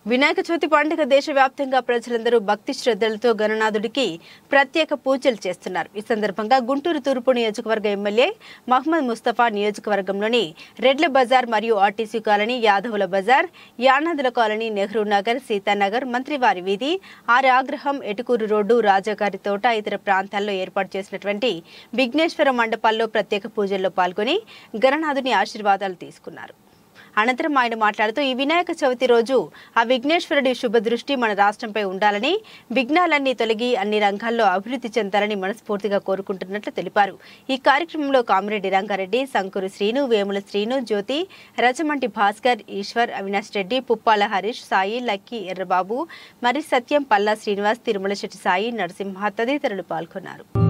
వినాయక చవితి పండుగ దేశవ్యాప్తంగా ప్రజలందరూ భక్తి శ్రద్ధలతో గణనాథుడికి ప్రత్యేక పూజలు చేస్తున్నారు ఈ సందర్భంగా గుంటూరు తూర్పు నియోజకవర్గ ఎమ్మెల్యే మహమ్మద్ ముస్తఫా నియోజకవర్గంలోని రెడ్ల బజార్ మరియు ఆర్టీసీ కాలనీ యాదవుల బజార్ యానాదుల కాలనీ నెహ్రూ నగర్ సీతానగర్ మంత్రివారి వీధి ఆర్ ఆగ్రహం ఎటుకూరు రోడ్డు రాజాగారి తోట ఇతర ప్రాంతాల్లో ఏర్పాటు చేసినటువంటి విఘ్నేశ్వర మండపాల్లో ప్రత్యేక పూజల్లో పాల్గొని గణనాథుని ఆశీర్వాదాలు తీసుకున్నారు అనంతరం ఆయన మాట్లాడుతూ ఈ వినాయక చవితి రోజు ఆ విఘ్నేశ్వరుడి శుభ దృష్టి మన రాష్ట్రంపై ఉండాలని విఘ్నాలన్నీ తొలగి అన్ని రంగాల్లో అభివృద్ధి చెందాలని మనస్ఫూర్తిగా కోరుకుంటున్నట్లు తెలిపారు ఈ కార్యక్రమంలో కామిరెడ్డి రంగారెడ్డి శంకరు శ్రీను వేముల శ్రీను జ్యోతి రచమంటి భాస్కర్ ఈశ్వర్ అవినాష్ రెడ్డి పుప్పాల హరీష్ సాయి లక్కీ ఎర్రబాబు మరి సత్యం పల్లా శ్రీనివాస్ తిరుమల శెట్టి సాయి నరసింహ తదితరులు పాల్గొన్నారు